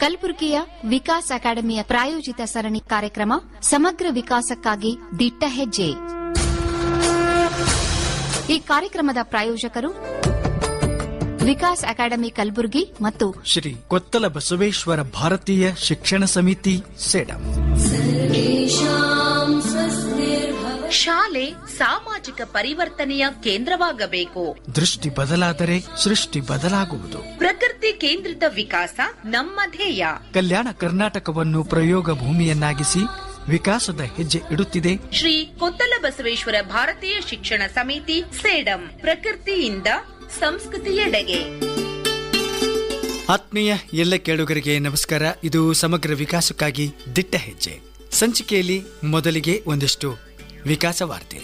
ಕಲಬುರಗಿಯ ವಿಕಾಸ್ ಅಕಾಡೆಮಿಯ ಪ್ರಾಯೋಜಿತ ಸರಣಿ ಕಾರ್ಯಕ್ರಮ ಸಮಗ್ರ ವಿಕಾಸಕ್ಕಾಗಿ ದಿಟ್ಟ ಹೆಜ್ಜೆ ಈ ಕಾರ್ಯಕ್ರಮದ ಪ್ರಾಯೋಜಕರು ವಿಕಾಸ್ ಅಕಾಡೆಮಿ ಕಲಬುರಗಿ ಮತ್ತು ಶ್ರೀ ಕೊತ್ತಲ ಬಸವೇಶ್ವರ ಭಾರತೀಯ ಶಿಕ್ಷಣ ಸಮಿತಿ ಸೇಡಂ ಶಾಲೆ ಸಾಮಾಜಿಕ ಪರಿವರ್ತನೆಯ ಕೇಂದ್ರವಾಗಬೇಕು ದೃಷ್ಟಿ ಬದಲಾದರೆ ಸೃಷ್ಟಿ ಬದಲಾಗುವುದು ಪ್ರಕೃತಿ ಕೇಂದ್ರಿತ ವಿಕಾಸ ನಮ್ಮ ಧ್ಯೇಯ ಕಲ್ಯಾಣ ಕರ್ನಾಟಕವನ್ನು ಪ್ರಯೋಗ ಭೂಮಿಯನ್ನಾಗಿಸಿ ವಿಕಾಸದ ಹೆಜ್ಜೆ ಇಡುತ್ತಿದೆ ಶ್ರೀ ಕೊತ್ತಲ ಬಸವೇಶ್ವರ ಭಾರತೀಯ ಶಿಕ್ಷಣ ಸಮಿತಿ ಸೇಡಂ ಪ್ರಕೃತಿಯಿಂದ ಸಂಸ್ಕೃತಿಯೆಡೆಗೆ ಆತ್ಮೀಯ ಎಲ್ಲ ಕೇಳುಗರಿಗೆ ನಮಸ್ಕಾರ ಇದು ಸಮಗ್ರ ವಿಕಾಸಕ್ಕಾಗಿ ದಿಟ್ಟ ಹೆಜ್ಜೆ ಸಂಚಿಕೆಯಲ್ಲಿ ಮೊದಲಿಗೆ ಒಂದಿಷ್ಟು ವಿಕಾಸ ವಾರ್ತೆ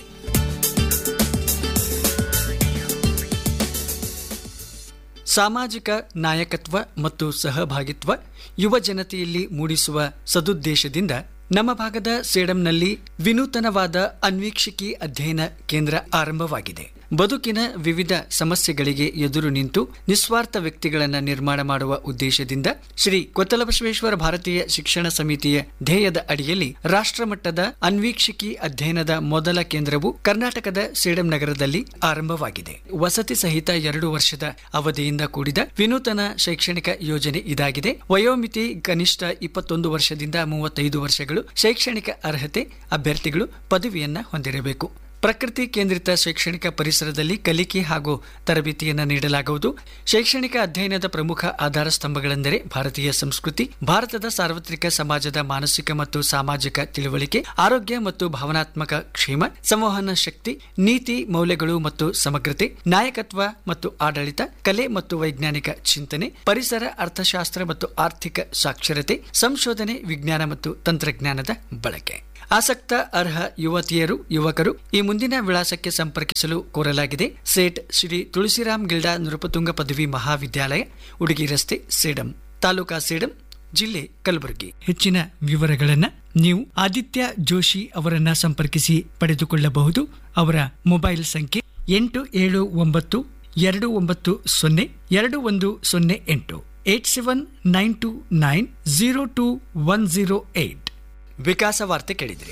ಸಾಮಾಜಿಕ ನಾಯಕತ್ವ ಮತ್ತು ಸಹಭಾಗಿತ್ವ ಯುವ ಜನತೆಯಲ್ಲಿ ಮೂಡಿಸುವ ಸದುದ್ದೇಶದಿಂದ ನಮ್ಮ ಭಾಗದ ಸೇಡಂನಲ್ಲಿ ವಿನೂತನವಾದ ಅನ್ವೀಕ್ಷಿಕಿ ಅಧ್ಯಯನ ಕೇಂದ್ರ ಆರಂಭವಾಗಿದೆ ಬದುಕಿನ ವಿವಿಧ ಸಮಸ್ಯೆಗಳಿಗೆ ಎದುರು ನಿಂತು ನಿಸ್ವಾರ್ಥ ವ್ಯಕ್ತಿಗಳನ್ನು ನಿರ್ಮಾಣ ಮಾಡುವ ಉದ್ದೇಶದಿಂದ ಶ್ರೀ ಕೊತ್ತಲಬಸವೇಶ್ವರ ಭಾರತೀಯ ಶಿಕ್ಷಣ ಸಮಿತಿಯ ಧ್ಯೇಯದ ಅಡಿಯಲ್ಲಿ ರಾಷ್ಟ್ರಮಟ್ಟದ ಅನ್ವೀಕ್ಷಿಕಿ ಅಧ್ಯಯನದ ಮೊದಲ ಕೇಂದ್ರವು ಕರ್ನಾಟಕದ ಸೇಡಂ ನಗರದಲ್ಲಿ ಆರಂಭವಾಗಿದೆ ವಸತಿ ಸಹಿತ ಎರಡು ವರ್ಷದ ಅವಧಿಯಿಂದ ಕೂಡಿದ ವಿನೂತನ ಶೈಕ್ಷಣಿಕ ಯೋಜನೆ ಇದಾಗಿದೆ ವಯೋಮಿತಿ ಕನಿಷ್ಠ ಇಪ್ಪತ್ತೊಂದು ವರ್ಷದಿಂದ ಮೂವತ್ತೈದು ವರ್ಷಗಳು ಶೈಕ್ಷಣಿಕ ಅರ್ಹತೆ ಅಭ್ಯರ್ಥಿಗಳು ಪದವಿಯನ್ನ ಹೊಂದಿರಬೇಕು ಪ್ರಕೃತಿ ಕೇಂದ್ರಿತ ಶೈಕ್ಷಣಿಕ ಪರಿಸರದಲ್ಲಿ ಕಲಿಕೆ ಹಾಗೂ ತರಬೇತಿಯನ್ನು ನೀಡಲಾಗುವುದು ಶೈಕ್ಷಣಿಕ ಅಧ್ಯಯನದ ಪ್ರಮುಖ ಆಧಾರ ಸ್ತಂಭಗಳೆಂದರೆ ಭಾರತೀಯ ಸಂಸ್ಕೃತಿ ಭಾರತದ ಸಾರ್ವತ್ರಿಕ ಸಮಾಜದ ಮಾನಸಿಕ ಮತ್ತು ಸಾಮಾಜಿಕ ತಿಳುವಳಿಕೆ ಆರೋಗ್ಯ ಮತ್ತು ಭಾವನಾತ್ಮಕ ಕ್ಷೇಮ ಸಂವಹನ ಶಕ್ತಿ ನೀತಿ ಮೌಲ್ಯಗಳು ಮತ್ತು ಸಮಗ್ರತೆ ನಾಯಕತ್ವ ಮತ್ತು ಆಡಳಿತ ಕಲೆ ಮತ್ತು ವೈಜ್ಞಾನಿಕ ಚಿಂತನೆ ಪರಿಸರ ಅರ್ಥಶಾಸ್ತ್ರ ಮತ್ತು ಆರ್ಥಿಕ ಸಾಕ್ಷರತೆ ಸಂಶೋಧನೆ ವಿಜ್ಞಾನ ಮತ್ತು ತಂತ್ರಜ್ಞಾನದ ಬಳಕೆ ಆಸಕ್ತ ಅರ್ಹ ಯುವತಿಯರು ಯುವಕರು ಈ ಮುಂದಿನ ವಿಳಾಸಕ್ಕೆ ಸಂಪರ್ಕಿಸಲು ಕೋರಲಾಗಿದೆ ಸೇಟ್ ಶ್ರೀ ತುಳಸಿರಾಮ್ ಗಿಲ್ಡಾ ನೃಪತುಂಗ ಪದವಿ ಮಹಾವಿದ್ಯಾಲಯ ಉಡುಗಿ ರಸ್ತೆ ಸೇಡಂ ತಾಲೂಕಾ ಸೇಡಂ ಜಿಲ್ಲೆ ಕಲಬುರಗಿ ಹೆಚ್ಚಿನ ವಿವರಗಳನ್ನ ನೀವು ಆದಿತ್ಯ ಜೋಶಿ ಅವರನ್ನ ಸಂಪರ್ಕಿಸಿ ಪಡೆದುಕೊಳ್ಳಬಹುದು ಅವರ ಮೊಬೈಲ್ ಸಂಖ್ಯೆ ಎಂಟು ಏಳು ಒಂಬತ್ತು ಎರಡು ಒಂಬತ್ತು ಸೊನ್ನೆ ಎರಡು ಒಂದು ಸೊನ್ನೆ ಎಂಟು eight seven nine two nine zero two one zero eight ವಿಕಾಸ ವಾರ್ತೆ ಕೇಳಿದ್ರಿ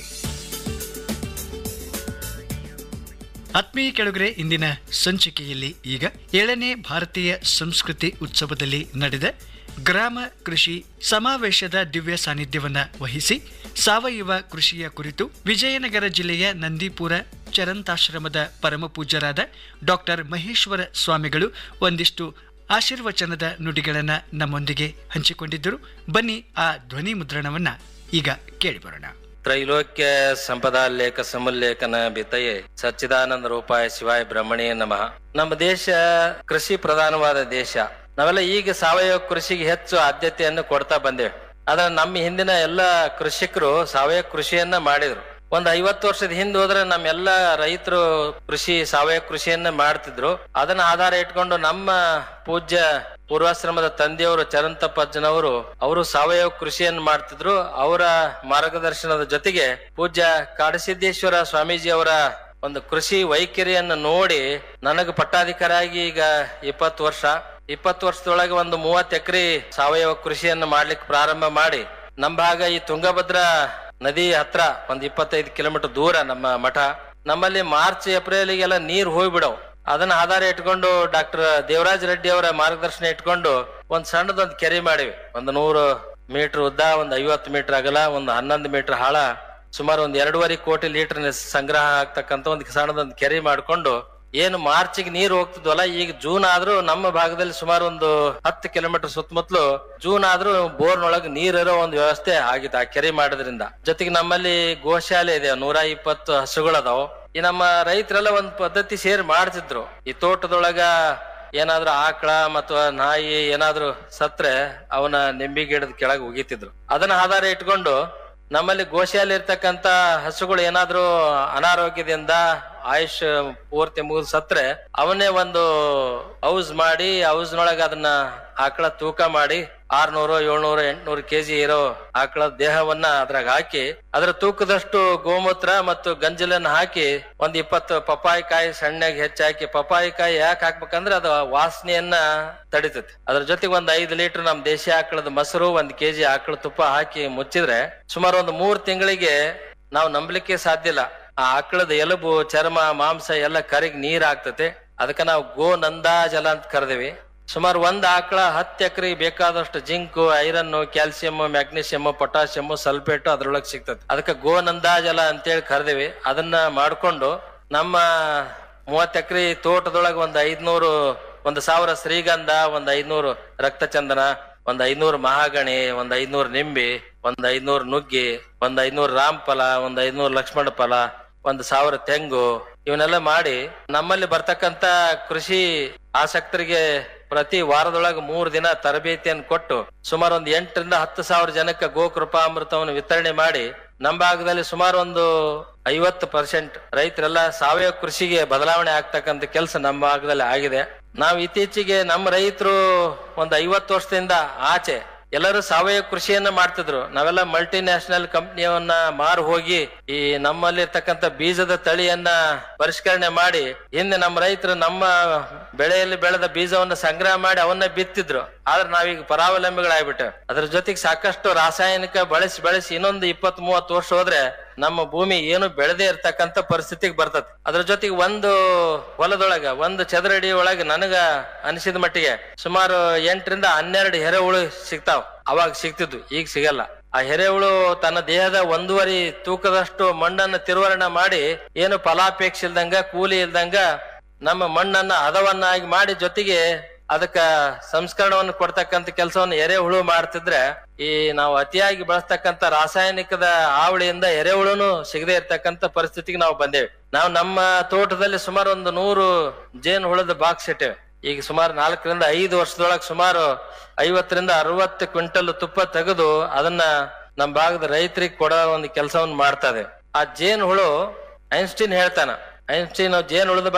ಆತ್ಮೀಯ ಕೆಳಗರೆ ಇಂದಿನ ಸಂಚಿಕೆಯಲ್ಲಿ ಈಗ ಏಳನೇ ಭಾರತೀಯ ಸಂಸ್ಕೃತಿ ಉತ್ಸವದಲ್ಲಿ ನಡೆದ ಗ್ರಾಮ ಕೃಷಿ ಸಮಾವೇಶದ ದಿವ್ಯ ಸಾನ್ನಿಧ್ಯವನ್ನ ವಹಿಸಿ ಸಾವಯವ ಕೃಷಿಯ ಕುರಿತು ವಿಜಯನಗರ ಜಿಲ್ಲೆಯ ನಂದಿಪುರ ಚರಂತಾಶ್ರಮದ ಪರಮಪೂಜ್ಯರಾದ ಡಾಕ್ಟರ್ ಮಹೇಶ್ವರ ಸ್ವಾಮಿಗಳು ಒಂದಿಷ್ಟು ಆಶೀರ್ವಚನದ ನುಡಿಗಳನ್ನ ನಮ್ಮೊಂದಿಗೆ ಹಂಚಿಕೊಂಡಿದ್ದರು ಬನ್ನಿ ಆ ಧ್ವನಿ ಮುದ್ರಣವನ್ನ ಈಗ ಕೇಳಿಬರೋಣ ತ್ರೈಲೋಕ್ಯ ಸಂಪದಾಲ್ಲೇಖ ಸಮುಲ್ಲೇಖನ ಬಿತಯೆ ಸಚ್ಚಿದಾನಂದ ರೂಪಾಯ ಶಿವಾಯ ಬ್ರಹ್ಮಣೇ ನಮಃ ನಮ್ಮ ದೇಶ ಕೃಷಿ ಪ್ರಧಾನವಾದ ದೇಶ ನಾವೆಲ್ಲ ಈಗ ಸಾವಯವ ಕೃಷಿಗೆ ಹೆಚ್ಚು ಆದ್ಯತೆಯನ್ನು ಕೊಡ್ತಾ ಬಂದೇವೆ ಆದ್ರೆ ನಮ್ಮ ಹಿಂದಿನ ಎಲ್ಲ ಕೃಷಿಕರು ಸಾವಯವ ಕೃಷಿಯನ್ನ ಮಾಡಿದ್ರು ಒಂದ್ ಐವತ್ತು ವರ್ಷದ ಹಿಂದೆ ಹೋದ್ರೆ ನಮ್ಮೆಲ್ಲ ರೈತರು ಕೃಷಿ ಸಾವಯವ ಕೃಷಿಯನ್ನ ಮಾಡ್ತಿದ್ರು ಅದನ್ನ ಆಧಾರ ಇಟ್ಕೊಂಡು ನಮ್ಮ ಪೂಜ್ಯ ಪೂರ್ವಾಶ್ರಮದ ತಂದೆಯವರು ಚರಂತಪ್ಪಜ್ಜನವರು ಅವರು ಸಾವಯವ ಕೃಷಿಯನ್ನು ಮಾಡ್ತಿದ್ರು ಅವರ ಮಾರ್ಗದರ್ಶನದ ಜೊತೆಗೆ ಪೂಜ್ಯ ಕಾಡಸಿದ್ದೇಶ್ವರ ಸ್ವಾಮೀಜಿ ಅವರ ಒಂದು ಕೃಷಿ ವೈಖರಿಯನ್ನು ನೋಡಿ ನನಗೆ ಪಟ್ಟಾಧಿಕಾರಾಗಿ ಈಗ ಇಪ್ಪತ್ತು ವರ್ಷ ಇಪ್ಪತ್ತು ವರ್ಷದೊಳಗೆ ಒಂದು ಮೂವತ್ತು ಎಕರೆ ಸಾವಯವ ಕೃಷಿಯನ್ನು ಮಾಡ್ಲಿಕ್ಕೆ ಪ್ರಾರಂಭ ಮಾಡಿ ನಮ್ಮ ಭಾಗ ಈ ತುಂಗಭದ್ರಾ ನದಿ ಹತ್ರ ಒಂದ್ ಇಪ್ಪತ್ತೈದು ಕಿಲೋಮೀಟರ್ ದೂರ ನಮ್ಮ ಮಠ ನಮ್ಮಲ್ಲಿ ಮಾರ್ಚ್ ಏಪ್ರಿಲ್ಗೆಲ್ಲ ನೀರ್ ಹೋಗ್ಬಿಡವು ಅದನ್ನ ಆಧಾರ ಇಟ್ಕೊಂಡು ಡಾಕ್ಟರ್ ದೇವರಾಜ್ ರೆಡ್ಡಿ ಅವರ ಮಾರ್ಗದರ್ಶನ ಇಟ್ಕೊಂಡು ಒಂದ್ ಸಣ್ಣದೊಂದ್ ಕೆರೆ ಮಾಡಿವಿ ಒಂದು ನೂರು ಮೀಟರ್ ಉದ್ದ ಒಂದ್ ಐವತ್ತು ಮೀಟರ್ ಅಗಲ ಒಂದು ಹನ್ನೊಂದು ಮೀಟರ್ ಆಳ ಸುಮಾರು ಒಂದ್ ಎರಡೂವರೆ ಕೋಟಿ ಲೀಟರ್ ಸಂಗ್ರಹ ಆಗ್ತಕ್ಕಂತ ಒಂದು ಸಣ್ಣದೊಂದು ಕೆರೆ ಮಾಡ್ಕೊಂಡು ಏನು ಮಾರ್ಚ್ಗೆ ನೀರು ಹೋಗ್ತಿದ್ವಲ್ಲ ಈಗ ಜೂನ್ ಆದ್ರೂ ನಮ್ಮ ಭಾಗದಲ್ಲಿ ಸುಮಾರು ಒಂದು ಹತ್ತು ಕಿಲೋಮೀಟರ್ ಸುತ್ತಮುತ್ತಲು ಜೂನ್ ಆದ್ರೂ ಬೋರ್ನೊಳಗೆ ನೀರಿರೋ ಒಂದು ವ್ಯವಸ್ಥೆ ಆಗಿತ್ತು ಆ ಕೆರೆ ಮಾಡೋದ್ರಿಂದ ಜೊತೆಗೆ ನಮ್ಮಲ್ಲಿ ಗೋಶಾಲೆ ಇದೆ ನೂರ ಇಪ್ಪತ್ತು ಹಸುಗಳದಾವ್ ಈ ನಮ್ಮ ರೈತರೆಲ್ಲ ಒಂದ್ ಪದ್ಧತಿ ಸೇರಿ ಮಾಡ್ತಿದ್ರು ಈ ತೋಟದೊಳಗ ಏನಾದ್ರೂ ಆಕಳ ಅಥವಾ ನಾಯಿ ಏನಾದ್ರೂ ಸತ್ರೆ ಅವನ ನಿಂಬಿ ಗಿಡದ ಕೆಳಗೆ ಒಗಿತಿದ್ರು ಅದನ್ನ ಆಧಾರ ಇಟ್ಕೊಂಡು ನಮ್ಮಲ್ಲಿ ಗೋಶಾಲೆ ಇರ್ತಕ್ಕಂತ ಹಸುಗಳು ಏನಾದ್ರೂ ಅನಾರೋಗ್ಯದಿಂದ ಆಯುಷ್ ಪೂರ್ತಿ ಮುಗಿದು ಸತ್ರೆ ಅವನ್ನೇ ಒಂದು ಔಸ್ ಮಾಡಿ ಔಸ್ನೊಳಗ ಅದನ್ನ ಆಕಳ ತೂಕ ಮಾಡಿ ಆರ್ನೂರು ಏಳ್ನೂರು ಎಂಟ್ನೂರು ಕೆಜಿ ಇರೋ ಆಕಳ ದೇಹವನ್ನ ಅದ್ರಾಗ ಹಾಕಿ ಅದರ ತೂಕದಷ್ಟು ಗೋಮೂತ್ರ ಮತ್ತು ಗಂಜಲನ್ನ ಹಾಕಿ ಒಂದ್ ಇಪ್ಪತ್ತು ಪಪ್ಪಾಯಿ ಕಾಯಿ ಸಣ್ಣಗೆ ಹೆಚ್ಚಾಕಿ ಪಪ್ಪಾಯಿ ಕಾಯಿ ಯಾಕೆ ಹಾಕ್ಬೇಕಂದ್ರೆ ಅದು ವಾಸನೆಯನ್ನ ತಡಿತೈತಿ ಅದ್ರ ಜೊತೆಗೆ ಒಂದ್ ಐದು ಲೀಟರ್ ನಮ್ ದೇಶಿ ಆಕಳದ ಮೊಸರು ಒಂದ್ ಕೆಜಿ ಆಕಳ ತುಪ್ಪ ಹಾಕಿ ಮುಚ್ಚಿದ್ರೆ ಸುಮಾರು ಒಂದು ಮೂರ್ ತಿಂಗಳಿಗೆ ನಾವು ನಂಬಲಿಕ್ಕೆ ಸಾಧ್ಯ ಇಲ್ಲ ಆ ಆಕಳದ ಎಲುಬು ಚರ್ಮ ಮಾಂಸ ಎಲ್ಲ ಕರಿಗ್ ನೀರ್ ಆಗ್ತತೆ ಅದಕ್ಕ ನಾವು ಗೋ ನಂದಾಜಲ ಅಂತ ಕರೆದಿವಿ ಸುಮಾರು ಒಂದ್ ಆಕಳ ಹತ್ತು ಎಕರೆಗೆ ಬೇಕಾದಷ್ಟು zinc iron calcium magnesium potassium sulphate ಅದ್ರೊಳಗೆ ಸಿಗ್ತದೆ ಅದಕ್ಕೆ ಗೋ ನಂದಾಜಲ ಅಂತೇಳಿ ಕರೆದಿವಿ ಅದನ್ನ ಮಾಡ್ಕೊಂಡು ನಮ್ಮ ಮೂವತ್ತು ಎಕರೆ ತೋಟದೊಳಗೆ ಒಂದ್ ಐದ್ನೂರು ಒಂದ್ ಸಾವಿರ ಶ್ರೀಗಂಧ ಒಂದ್ ಐದ್ನೂರು ರಕ್ತಚಂದನ ಒಂದ್ ಐದ್ನೂರು ಮಹಾಗಣಿ ಒಂದ್ ಐದ್ನೂರು ನಿಂಬಿ ಒಂದ್ ಐದ್ನೂರು ನುಗ್ಗಿ ಒಂದ್ ಐದ್ನೂರು ರಾಮಫಲ ಒಂದ್ ಐದ್ನೂರು ಲಕ್ಷ್ಮಣ ಫಲ ಒಂದ್ ಸಾವಿರ ತೆಂಗು ಇವನ್ನೆಲ್ಲ ಮಾಡಿ ನಮ್ಮಲ್ಲಿ ಬರ್ತಕ್ಕಂತ ಕೃಷಿ ಆಸಕ್ತರಿಗೆ ಪ್ರತಿ ವಾರದೊಳಗೆ ಮೂರು ದಿನ ತರಬೇತಿಯನ್ನು ಕೊಟ್ಟು ಸುಮಾರು ಒಂದು ಎಂಟರಿಂದ ಹತ್ತು ಸಾವಿರ ಜನಕ್ಕೆ ಗೋಕೃಪಾಮೃತವನ್ನು ವಿತರಣೆ ಮಾಡಿ ನಮ್ಮ ಭಾಗದಲ್ಲಿ ಸುಮಾರು ಒಂದು ಐವತ್ತು ಪರ್ಸೆಂಟ್ ರೈತರೆಲ್ಲ ಸಾವಯವ ಕೃಷಿಗೆ ಬದಲಾವಣೆ ಆಗ್ತಕ್ಕಂತ ಕೆಲಸ ನಮ್ಮ ಭಾಗದಲ್ಲಿ ಆಗಿದೆ ನಾವು ಇತ್ತೀಚೆಗೆ ನಮ್ಮ ರೈತರು ಒಂದು ಐವತ್ತು ವರ್ಷದಿಂದ ಆಚೆ ಎಲ್ಲರೂ ಸಾವಯವ ಕೃಷಿಯನ್ನ ಮಾಡ್ತಿದ್ರು ನಾವೆಲ್ಲ ಮಲ್ಟಿ ನ್ಯಾಷನಲ್ ಕಂಪ್ನಿಯವನ್ನ ಮಾರು ಹೋಗಿ ಈ ನಮ್ಮಲ್ಲಿರ್ತಕ್ಕಂಥ ಬೀಜದ ತಳಿಯನ್ನ ಪರಿಷ್ಕರಣೆ ಮಾಡಿ ಹಿಂದೆ ನಮ್ಮ ರೈತರು ನಮ್ಮ ಬೆಳೆಯಲ್ಲಿ ಬೆಳೆದ ಬೀಜವನ್ನ ಸಂಗ್ರಹ ಮಾಡಿ ಅವನ್ನ ಬಿತ್ತಿದ್ರು ಆದ್ರೆ ನಾವೀಗ ಪರಾವಲಂಬಿಗಳಾಗ್ಬಿಟ್ಟೆ ಅದ್ರ ಜೊತೆಗೆ ಸಾಕಷ್ಟು ರಾಸಾಯನಿಕ ಬಳಸಿ ಬಳಸಿ ಇನ್ನೊಂದು ಇಪ್ಪತ್ ಮೂವತ್ತು ವರ್ಷ ಹೋದ್ರೆ ನಮ್ಮ ಭೂಮಿ ಏನು ಬೆಳೆದೇ ಇರ್ತಕ್ಕಂತ ಪರಿಸ್ಥಿತಿಗೆ ಬರ್ತದೆ ಅದ್ರ ಜೊತೆಗೆ ಒಂದು ಹೊಲದೊಳಗ ಒಂದು ಚದರಡಿ ಒಳಗೆ ನನಗ ಅನಿಸಿದ ಮಟ್ಟಿಗೆ ಸುಮಾರು ಎಂಟರಿಂದ ಹನ್ನೆರಡು ಎರೆಹುಳು ಸಿಗ್ತಾವ ಅವಾಗ ಸಿಗ್ತಿದ್ವು ಈಗ ಸಿಗಲ್ಲ ಆ ಎರೆಹುಳು ತನ್ನ ದೇಹದ ಒಂದೂವರೆ ತೂಕದಷ್ಟು ಮಣ್ಣನ್ನು ತಿರುವರಣ ಮಾಡಿ ಏನು ಫಲಾಪೇಕ್ಷೆ ಇಲ್ದಂಗ ಕೂಲಿ ಇಲ್ದಂಗ ನಮ್ಮ ಮಣ್ಣನ್ನ ಹದವನ್ನಾಗಿ ಮಾಡಿ ಜೊತೆಗೆ ಅದಕ್ಕ ಸಂಸ್ಕರಣವನ್ನು ಕೊಡ್ತಕ್ಕಂತ ಕೆಲಸವನ್ನು ಎರೆಹುಳು ಮಾಡ್ತಿದ್ರೆ ಈ ನಾವು ಅತಿಯಾಗಿ ಬಳಸ್ತಕ್ಕಂತ ರಾಸಾಯನಿಕದ ಹಾವಳಿಯಿಂದ ಎರೆಹುಳುನು ಸಿಗದೆ ಇರ್ತಕ್ಕಂತ ಪರಿಸ್ಥಿತಿಗೆ ನಾವು ಬಂದೇವೆ ನಾವು ನಮ್ಮ ತೋಟದಲ್ಲಿ ಸುಮಾರು ಒಂದು ನೂರು ಜೇನು ಹುಳದ ಬಾಕ್ಸ್ ಇಟ್ಟೇವೆ ಈಗ ಸುಮಾರು ನಾಲ್ಕರಿಂದ ಐದು ವರ್ಷದೊಳಗೆ ಸುಮಾರು ಐವತ್ತರಿಂದ ಅರವತ್ತು ಕ್ವಿಂಟಲ್ ತುಪ್ಪ ತೆಗೆದು ಅದನ್ನ ನಮ್ಮ ಭಾಗದ ರೈತರಿಗೆ ಕೊಡೋ ಒಂದು ಕೆಲಸವನ್ನು ಮಾಡ್ತಾ ಇದೆ ಆ ಜೇನು ಹುಳು ಐನ್ಸ್ಟೀನ್ ಹೇಳ್ತಾನ ಐನ್ಸ್ಟೀನ್ ಜೇನು ಹುಳದ ಬಗ್ಗೆ